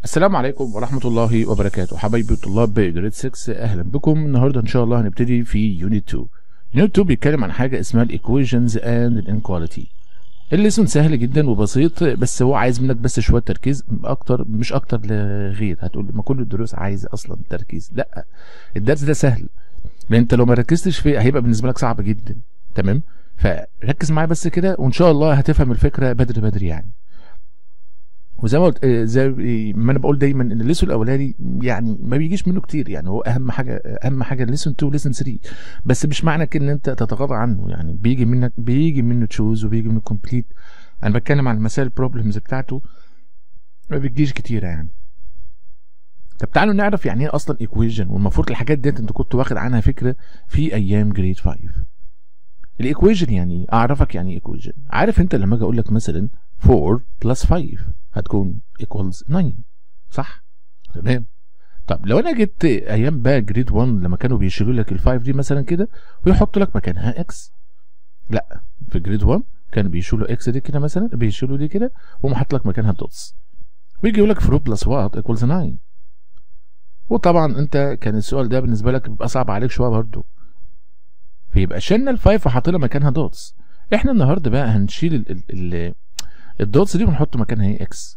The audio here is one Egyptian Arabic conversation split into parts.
السلام عليكم ورحمة الله وبركاته حبايبي طلاب جريد 6 أهلا بكم النهاردة إن شاء الله هنبتدي في يونت 2 يونت 2 بيتكلم عن حاجة اسمها الإيكويشنز أند الانكواليتي الليسون سهل جدا وبسيط بس هو عايز منك بس شوية تركيز أكتر مش أكتر لغير هتقول ما كل الدروس عايزة أصلا تركيز لا الدرس ده سهل لأن أنت لو ما ركزتش فيه هيبقى بالنسبة لك صعب جدا تمام فركز معايا بس كده وإن شاء الله هتفهم الفكرة بدري بدري يعني وزي ما قلت زي ما انا بقول دايما ان الليسون الاولاني يعني ما بيجيش منه كتير يعني هو اهم حاجه اهم حاجه الليسون 2 وليسون 3 بس مش معنى كده ان انت تتغاضى عنه يعني بيجي منك بيجي منه تشوز وبيجي منه كومبليت انا بتكلم عن المسائل البروبلمز بتاعته ما بتجيش كتيره يعني طب تعالوا نعرف يعني ايه اصلا ايكويجن والمفروض الحاجات ديت انت كنت واخد عنها فكره في ايام جريد 5 الايكويجن يعني اعرفك يعني ايكويجن عارف انت لما اجي اقول لك مثلا 4 بلس 5 هتكون equals 9 صح تمام طب لو انا جبت ايام بقى جريد 1 لما كانوا بيشيلوا لك ال5 دي مثلا كده ويحطوا لك مكانها اكس لا في جريد 1 كانوا بيشيلوا اكس دي كده مثلا بيشيلوا دي كده ومحط لك مكانها دوتس ويجي يقول لك 4 بلس وات equals 9 وطبعا انت كان السؤال ده بالنسبه لك بيبقى صعب عليك شويه برضه فيبقى شلنا ال5 وحطينا مكانها دوتس احنا النهارده بقى هنشيل ال ال ال الدوتس دي ونحط مكانها ايه اكس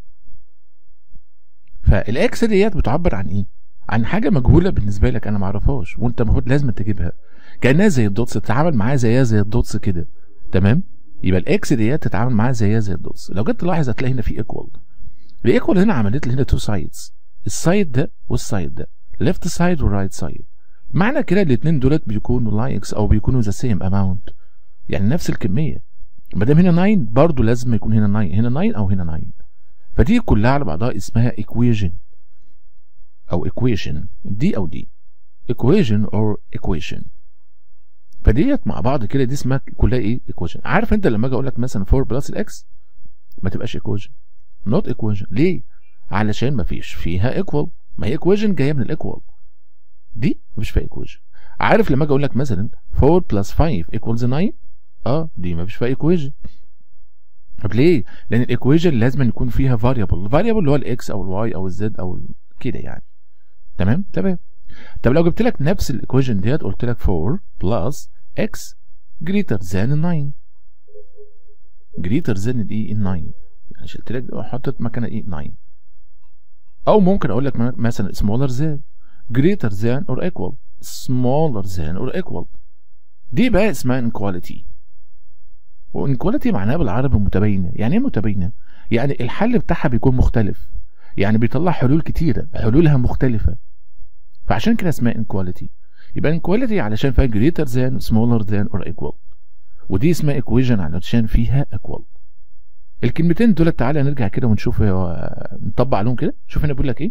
فالاكس ديت بتعبر عن ايه عن حاجه مجهوله بالنسبه لك انا ما اعرفهاش وانت المفروض لازم تجيبها كانها زي الدوتس تتعامل معاها زيها زي الدوتس كده تمام يبقى الاكس ديت تتعامل معاها زيها زي الدوتس لو جيت تلاحظ هتلاقي هنا في ايكوال الايكوال هنا عملت لي هنا تو سايدز السايد ده والسايد ده ليفت سايد ورايت سايد معنى كده الاثنين دولت بيكونوا لايكس او بيكونوا ذا سيم اماونت يعني نفس الكميه ما دام هنا 9 برضه لازم يكون هنا 9 هنا 9 او هنا 9 فدي كلها على بعضها اسمها equation او equation دي او دي equation or equation فديت مع بعض كده دي اسمها كلها ايه equation عارف انت لما اجي اقول لك مثلا 4 بلس الاكس ما تبقاش equation not equation ليه علشان ما فيش فيها equal ما هي equation جايه من الايكوال دي مفيش فيها equation عارف لما اجي اقول لك مثلا 4 بلس 5 equals 9 اه دي ما فيش فيها ايكويجن طب ليه لان الايكويجن لازم يكون فيها فاريبل الفاريبل اللي هو الاكس او الواي او الزد او كده يعني تمام تمام طب لو جبت لك نفس الايكويجن ديت قلت لك 4 بلس اكس جريتر ذان 9 جريتر ذان الايه 9 يعني شلت لك وحطيت مكانها ايه 9 او ممكن اقول لك مثلا smaller than greater than or equal smaller than or equal دي بقى اسمها انكواليتي وانكواليتي معناها بالعربي متباينه يعني ايه متباينه يعني الحل بتاعها بيكون مختلف يعني بيطلع حلول كتيره حلولها مختلفه فعشان كده اسمها انكواليتي يبقى انكواليتي علشان فيها greater than smaller than or equal ودي اسمها equation علشان فيها equal الكلمتين دول تعالى نرجع كده ونشوف نطبق عليهم كده شوف هنا بيقول لك ايه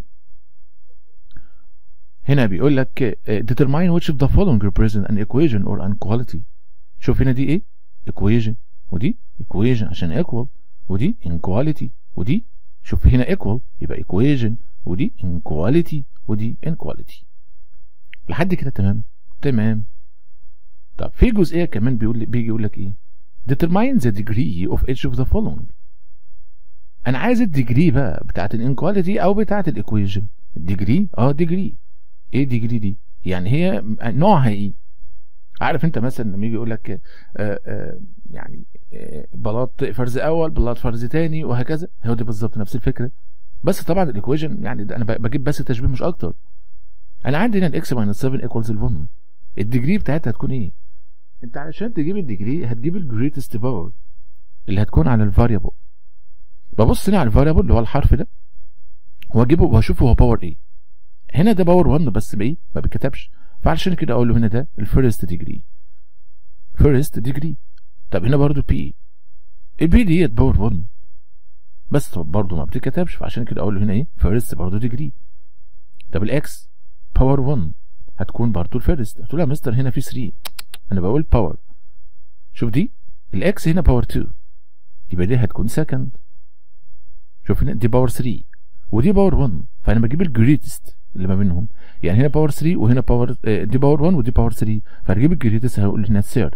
هنا بيقول لك determine which of the following represent an equation or inequality شوف هنا دي ايه equation ودي equation عشان equal ودي inequality ودي شوف هنا equal يبقى equation ودي inequality ودي inequality لحد كده تمام تمام طب في جزئيه كمان بيقول بيجي يقول لك ايه determine the degree of each of the following انا عايز الديجري بقى بتاعت الانكواليتي او بتاعت الايكويجن الديجري اه ديجري ايه ديجري دي يعني هي نوعها ايه عارف انت مثلا لما يجي يقول لك يعني آه بلاط فرز اول بلاط فرز تاني وهكذا هو دي بالظبط نفس الفكره بس طبعا الايكويجن يعني انا بجيب بس تشبيه مش اكتر انا عندي هنا الاكس ماينس 7 ايكوالز ال 1 الديجري بتاعتها هتكون ايه انت علشان تجيب الديجري هتجيب الجريتست باور اللي هتكون على الفاريبل ببص هنا على الفاريبل اللي هو الحرف ده واجيبه واشوفه هو باور ايه هنا ده باور 1 بس بايه ما بيتكتبش فعلشان كده اقول له هنا ده الفيرست ديجري فيرست ديجري طب هنا برضو بي البي ديت باور 1 بس برضو ما بتتكتبش فعشان كده اقول له هنا ايه فيرست برضو ديجري طب الاكس باور 1 هتكون برضو الفيرست هتقول يا مستر هنا في 3 انا بقول باور شوف دي الاكس هنا باور 2 يبقى دي هتكون سكند شوف هنا دي باور 3 ودي باور 1 فانا بجيب الجريتست اللي ما بينهم يعني هنا باور 3 وهنا باور دي باور 1 ودي باور 3 فهجيب الجريتست هقول هنا الثيرد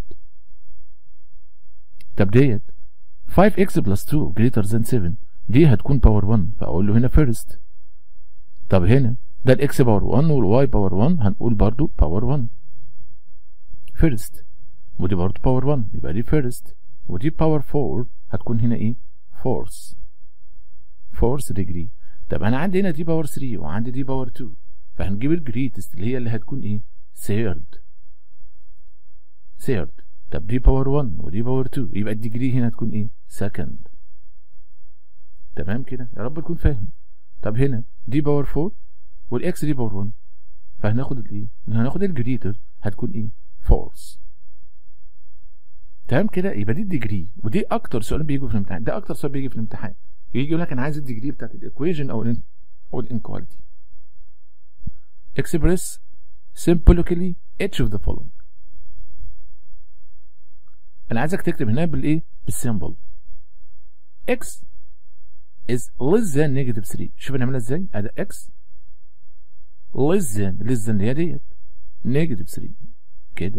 طب ديت 5x بلس 2 greater than 7 دي هتكون باور 1 فاقول له هنا فيرست طب هنا ده الاكس باور 1 والواي باور 1 هنقول برضو باور 1 فيرست ودي برضو باور 1 يبقى دي فيرست ودي باور 4 هتكون هنا ايه فورس فورس ديجري طب انا عندي هنا دي باور 3 وعندي دي باور 2 فهنجيب الجريتست اللي هي اللي هتكون ايه ثيرد ثيرد طب دي باور 1 ودي باور 2 يبقى الديجري هنا هتكون ايه سكند تمام كده يا رب تكون فاهم طب هنا دي باور 4 والاكس دي باور 1 فهناخد الايه هناخد الجريتر هتكون ايه فورس تمام كده يبقى دي الديجري ودي اكتر سؤال بيجي في الامتحان ده اكتر سؤال بيجي في الامتحان يجي يقول لك انا عايز الديجري بتاعت الايكويشن او ال او الانكواليتي express symbolically each of the following انا عايزك تكتب هنا بالايه بالسيمبل x is less than negative 3 شوف نعملها ازاي ادي x less than less than اللي هي ديت negative 3 كده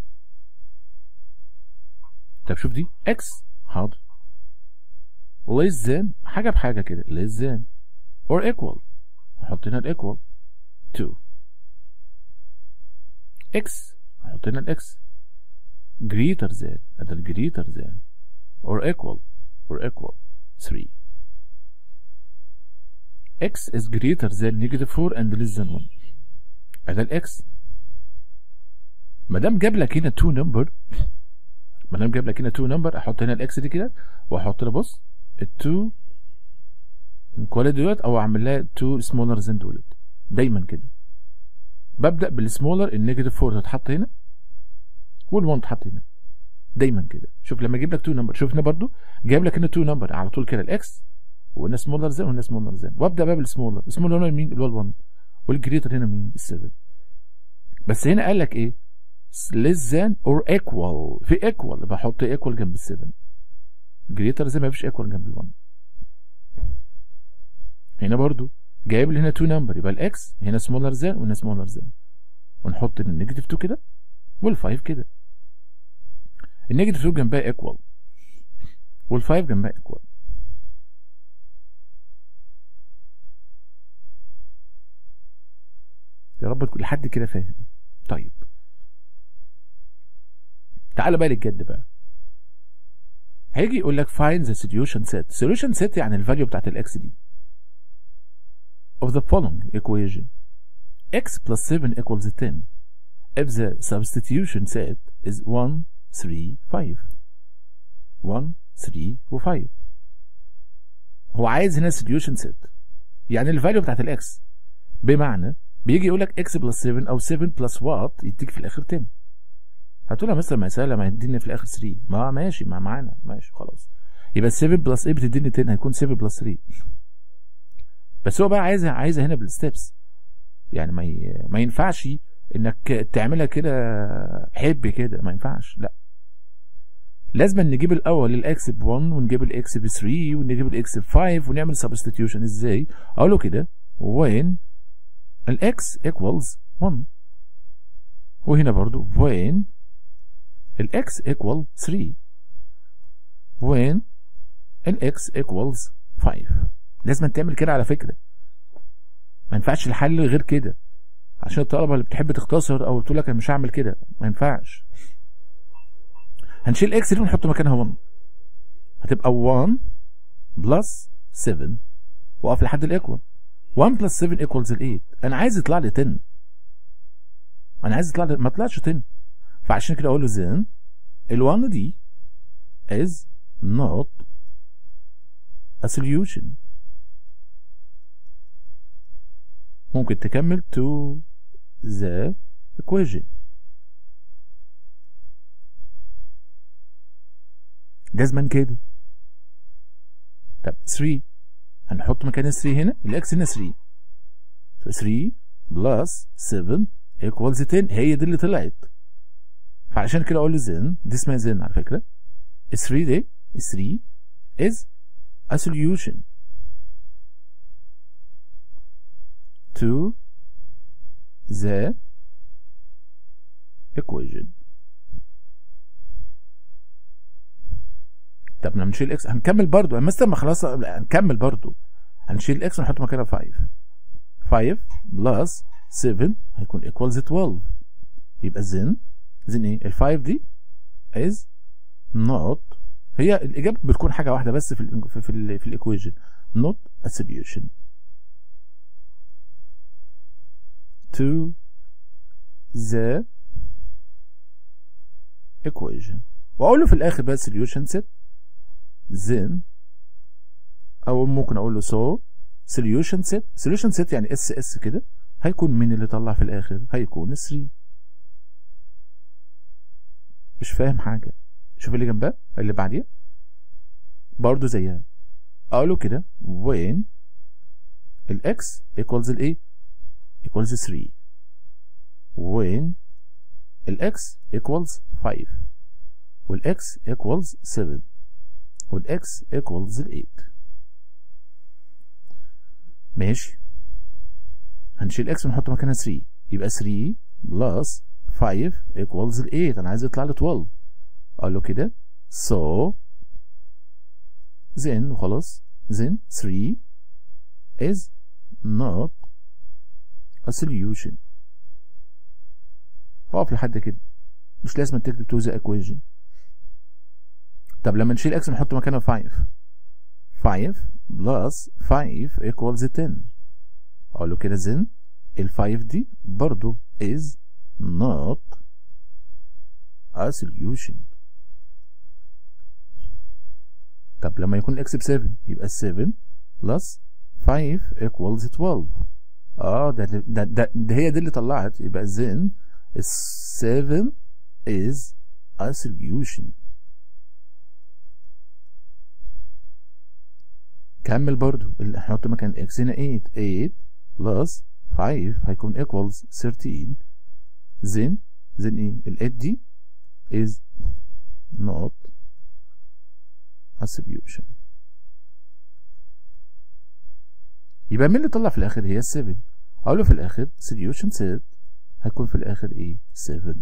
طب شوف دي x حاضر less than حاجة بحاجة كده less than or equal نحط هنا الايكوال 2 x نحط هنا الاكس greater than ادي ال greater than or equal or equal 3 x is greater than negative 4 and less than 1 ادي الاكس ما دام جاب لك هنا 2 نمبر ما دام جاب لك هنا 2 نمبر احط هنا الاكس دي كده واحط لها بص ال 2 انكواليتي دولت او اعمل لها 2 سمولر ذان دولت دايما كده ببدا بالسمولر النيجاتيف 4 تتحط هنا وال1 تتحط هنا دايما كده شوف لما اجيب لك 2 نمبر شوف هنا برضو جايب لك هنا 2 نمبر على طول كده الاكس وهنا سمولر ذان وهنا سمولر ذان وابدا بقى بالسمولر السمولر هنا مين اللي هو ال1 والجريتر هنا مين ال7 بس هنا قال لك ايه less than or equal في equal بحط equal جنب ال7 greater زي ما فيش equal جنب ال1 هنا برضو جايب لي هنا 2 نمبر يبقى الاكس هنا سمولر ذان وهنا سمولر ذان ونحط النيجاتيف 2 كده وال5 كده النيجاتيف 2 جنبها ايكوال وال5 جنبها ايكوال يا رب تكون لحد كده فاهم طيب تعال بقى للجد بقى هيجي يقول لك find the solution set solution set يعني الفاليو بتاعت الاكس دي of the following equation x plus 7 equals 10 if the substitution set is 1 3 5 1 3 و 5 هو عايز هنا solution set يعني الفاليو بتاعت الاكس بمعنى بيجي يقول لك x plus 7 او 7 plus what يديك في الاخر 10 هتقول لها مثلا مسألة ما يديني في الاخر 3 ما ماشي ما معانا ماشي خلاص يبقى 7 بلس ايه بتديني 10 هيكون 7 بلس 3 بس هو بقى عايزها عايزها هنا بالستبس يعني ما ي... ما ينفعش انك تعملها كده حب كده ما ينفعش لا لازم نجيب الاول الاكس ب 1 ونجيب الاكس ب 3 ونجيب الاكس ب 5 ونعمل سبستيتيوشن ازاي اقول له كده when الاكس equals 1 وهنا برضو when الاكس equal 3 when الاكس equals 5 لازم تعمل كده على فكرة ما ينفعش الحل غير كده عشان الطلبة اللي بتحب تختصر او تقول لك انا مش هعمل كده ما ينفعش هنشيل اكس دي ونحط مكانها 1 هتبقى 1 بلس 7 واقف لحد الايكوال 1 بلس 7 ايكوالز ال 8 انا عايز يطلع لي 10 انا عايز يطلع لي ما طلعش 10 فعشان كده اقول له then ال 1 دي is not a solution ممكن تكمل to the equation جزما كده طب 3 هنحط مكان 3 هنا الاكس هنا 3 3 بلس 7 equals 10 هي دي اللي طلعت فعشان كده اقول له then دي اسمها then على فكره 3 دي 3 is a solution to the equation طب لما نشيل اكس هنكمل برضو مثلا ما خلاص هنكمل برضو هنشيل اكس ونحط مكانها 5 5 بلس 7 هيكون equals 12 يبقى then then ايه ال 5 دي is not هي الإجابة بتكون حاجة واحدة بس في ال في ال في الإيكويشن not a solution to the equation وأقول له في الآخر بقى solution set then أو ممكن أقول له so solution set solution set يعني اس اس كده هيكون مين اللي طلع في الآخر هيكون 3 مش فاهم حاجة شوف اللي جنبها اللي بعديها برضو زيها اقوله كده when الاكس equals الايه equals 3 when الاكس equals 5 والاكس equals 7 والاكس equals 8 ماشي هنشيل اكس ونحط مكانها 3 يبقى 3 بلس 5 equals 8 انا عايز يطلع لي 12 اقول له كده so then وخلاص then 3 is not a solution اقف لحد كده مش لازم تكتب to the equation طب لما نشيل x نحط مكانها 5 5 plus 5 equals 10 اقول له كده then ال 5 دي برضو is not a solution طب لما يكون الاكس ب 7 يبقى 7 بلس 5 equals 12 اه ده ده, ده, ده هي دي اللي طلعت يبقى then 7 is a solution كمل برضو اللي هنحط مكان x هنا 8 8 بلس 5 هيكون equals 13 then then ايه ال 8 دي is not a solution يبقى مين اللي طلع في الاخر هي 7 اقول له في الاخر solution set هيكون في الاخر ايه 7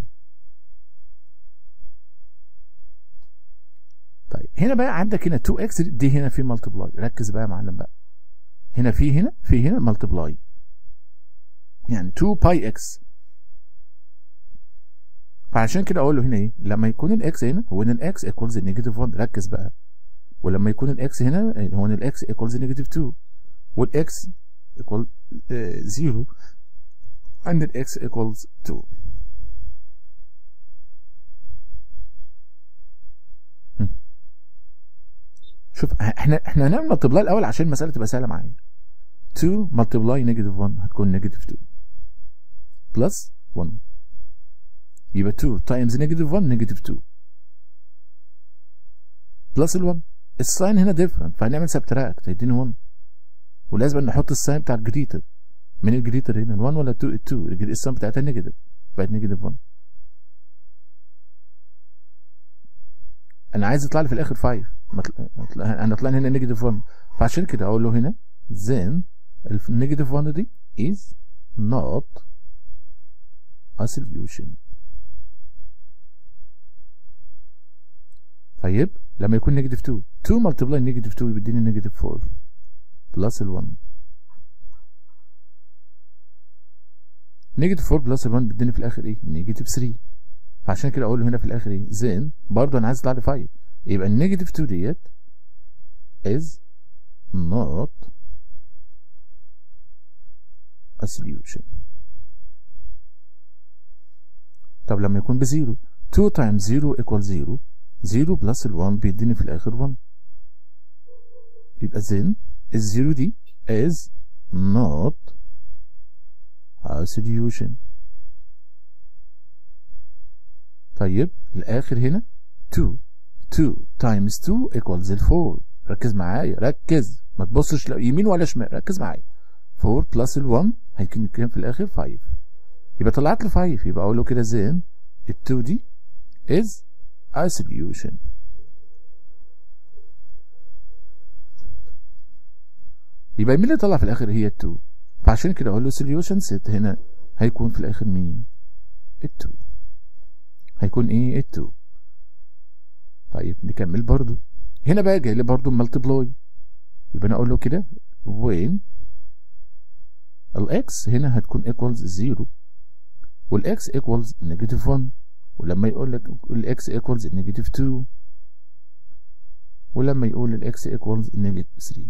طيب هنا بقى عندك هنا 2x دي هنا في ملتبلاي ركز بقى يا معلم بقى هنا في هنا في هنا ملتبلاي يعني 2 باي اكس فعشان كده اقول له هنا ايه لما يكون الاكس هنا هو ان الاكس ايكوالز نيجاتيف 1 ركز بقى ولما يكون الاكس هنا هو ان الاكس ايكوالز نيجاتيف 2 والاكس ايكوال 0 and الاكس ايكوالز 2 شوف احنا احنا هنعمل ملتبلاي الاول عشان المساله تبقى سهله معايا 2 ملتبلاي نيجاتيف 1 هتكون نيجاتيف 2 بلس 1 يبقى 2 تايمز نيجاتيف 1 نيجاتيف 2 بلس ال 1 الساين هنا ديفرنت فهنعمل سبتراكت هيديني 1 ولازم نحط الساين بتاع الجريتر من الجريتر هنا ال 1 ولا 2 ال 2 الساين بتاعتها نيجاتيف بقت نيجاتيف 1 انا عايز يطلع لي في الاخر 5 انا طلع هنا نيجاتيف 1 فعشان كده اقول له هنا then النيجاتيف 1 دي is not a solution طيب لما يكون نيجاتيف 2 2 ملتبلاي نيجاتيف 2 بيديني نيجاتيف 4 بلس ال 1 نيجاتيف 4 بلس ال 1 بيديني في الاخر ايه نيجاتيف 3 فعشان كده اقول له هنا في الاخر ايه then برضه انا عايز اطلع لي 5 يبقى النيجاتيف 2 ديت is not a solution طب لما يكون بزيرو 2 times 0 equals 0 0 بلس ال 1 بيديني في الاخر 1 يبقى then الزيرو دي is not a solution طيب الاخر هنا 2 2 times 2 equals ال 4 ركز معايا ركز ما تبصش يمين ولا شمال ركز معايا 4 بلس ال 1 هيكون كام في الاخر 5 يبقى طلعت لي 5 يبقى اقول له كده then ال 2 دي is a solution يبقى مين اللي طلع في الاخر هي ال 2 فعشان كده اقول له solution set هنا هيكون في الاخر مين ال 2 هيكون ايه ال 2 طيب نكمل برضو هنا بقى جاي لي برضو مالتبلاي يبقى انا اقول له كده when الاكس هنا هتكون ايكوالز 0 والاكس ايكوالز نيجاتيف 1 ولما يقول لك الاكس ايكوالز نيجاتيف 2 ولما يقول الاكس ايكوالز نيجاتيف 3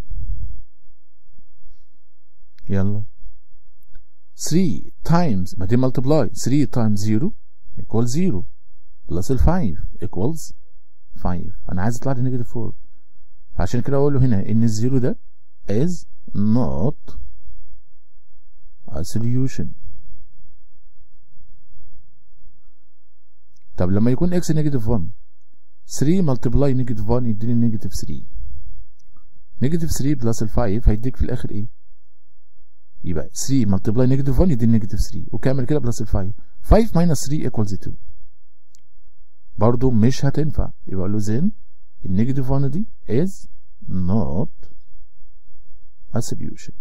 يلا 3 times ما دي multiply 3 times 0 equals 0 plus ال 5 equals 5 انا عايز يطلع لي نيجاتيف 4 فعشان كده اقول له هنا ان الزيرو ده is not a solution طب لما يكون x نيجاتيف 1 3 ملتبلاي نيجاتيف 1 يديني نيجاتيف 3 نيجاتيف 3 بلس ال 5 هيديك في الاخر ايه يبقى 3 ملتبلاي نيجاتيف 1 يديني نيجاتيف 3 وكامل كده بلس ال 5 5 ماينس 3 ايكوالز 2 برضه مش هتنفع يبقى اقول له زين النيجاتيف 1 دي is not a solution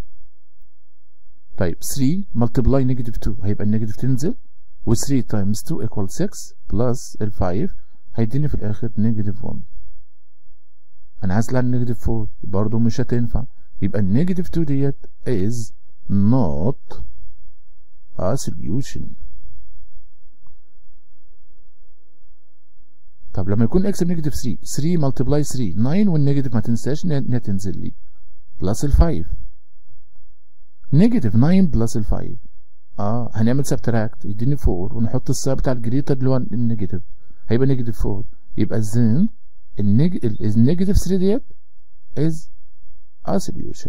طيب 3 multiply negative 2 هيبقى النيجاتيف تنزل و 3 times 2 equals 6 plus ال 5 هيديني في الاخر نيجاتيف 1 انا عايز اطلع النيجاتيف 4 برضه مش هتنفع يبقى النيجاتيف 2 ديت is not a solution طب لما يكون x بنيجاتيف 3 3 ملتبلاي 3 9 والنيجاتيف ما تنساش انها تنزل لي بلس ال 5 نيجاتيف 9 بلس ال 5 اه هنعمل سبتراكت يديني 4 ونحط الساين بتاع الجريتر اللي هو النيجاتيف هيبقى نيجاتيف 4 يبقى زين النيجاتيف 3 ديت is a solution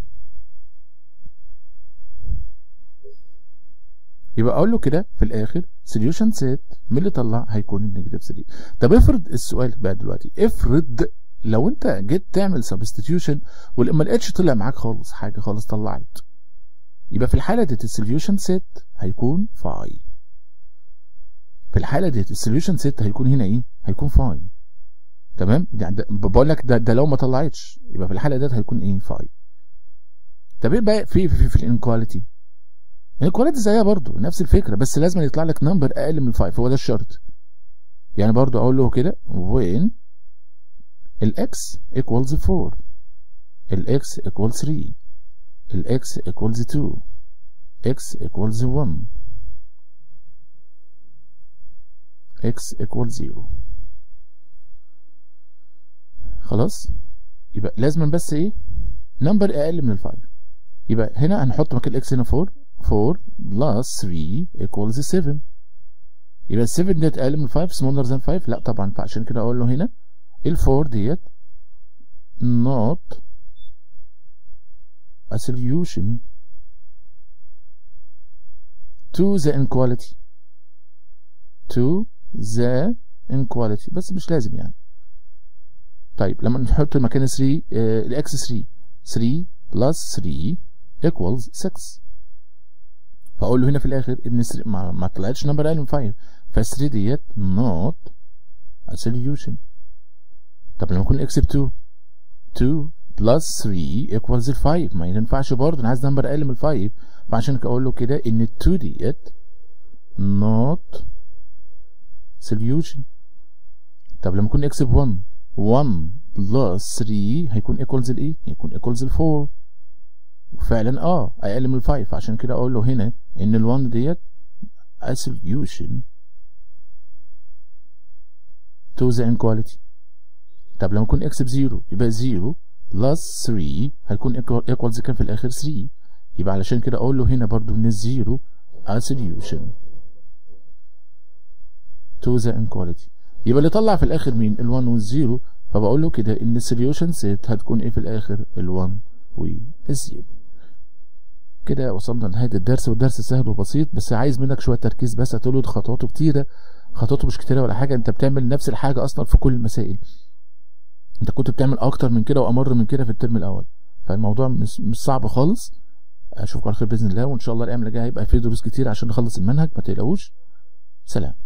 يبقى اقول له كده في الاخر solution set من اللي طلع هيكون النيجاتيف 3 طب افرض السؤال بقى دلوقتي افرض لو انت جيت تعمل substitution ولما لقيتش طلع معاك خالص حاجه خالص طلعت يبقى في الحاله ديت السوليوشن سيت هيكون فاي في الحاله ديت السوليوشن سيت هيكون هنا ايه هيكون فاي تمام يعني بقول لك ده, ده لو ما طلعتش يبقى في الحاله ديت هيكون ايه فاي طب ايه بقى في في, في الانكواليتي الانكواليتي زيها برضو نفس الفكره بس لازم يطلع لك نمبر اقل من 5 هو ده الشرط يعني برضو اقول له كده when الاكس equals 4 الاكس equals 3 الاكس equals 2 x equals 1 x equals 0 خلاص يبقى لازم بس ايه نمبر اقل من الفايف يبقى هنا هنحط مكان الاكس هنا 4 4 بلس 3 equals 7 يبقى ال 7 ديت اقل من 5 smaller than 5 لا طبعا فعشان كده اقول له هنا ال 4 ديت not a solution to the inequality to the inequality بس مش لازم يعني طيب لما نحط مكان 3 الاكس 3 3 plus 3 equals 6 فاقول له هنا في الاخر ان ما, ما طلعتش نمبر اقل من 5 ف 3 ديت not a solution طب لما يكون اكس ب 2 2 بلس 3 equals ال 5 ما ينفعش برضه انا عايز نمبر اقل من 5 فعشان كده اقول له كده ان ال 2 ديت not solution طب لما يكون اكس ب 1 1 بلس 3 هيكون equals الايه؟ هيكون equals ال 4 وفعلا اه اقل من ال 5 فعشان كده اقول له هنا ان ال 1 ديت a solution to the inequality طب لما يكون اكس بزيرو يبقى 0 بلس 3 هيكون ايكوالز كام في الاخر 3 يبقى علشان كده اقول له هنا برضو ان الزيرو a solution to the inequality يبقى اللي طلع في الاخر مين ال1 والزيرو فبقول له كده ان السوليوشن سيت هتكون ايه في الاخر ال1 والزيرو كده وصلنا لنهايه الدرس والدرس سهل وبسيط بس عايز منك شويه تركيز بس هتقول له خطواته كتيره خطواته مش كتيره ولا حاجه انت بتعمل نفس الحاجه اصلا في كل المسائل انت كنت بتعمل اكتر من كده وامر من كده في الترم الاول فالموضوع مش, مش صعب خالص اشوفكم على خير باذن الله وان شاء الله الايام اللي جايه هيبقى فيه دروس كتير عشان نخلص المنهج ما تقلقوش سلام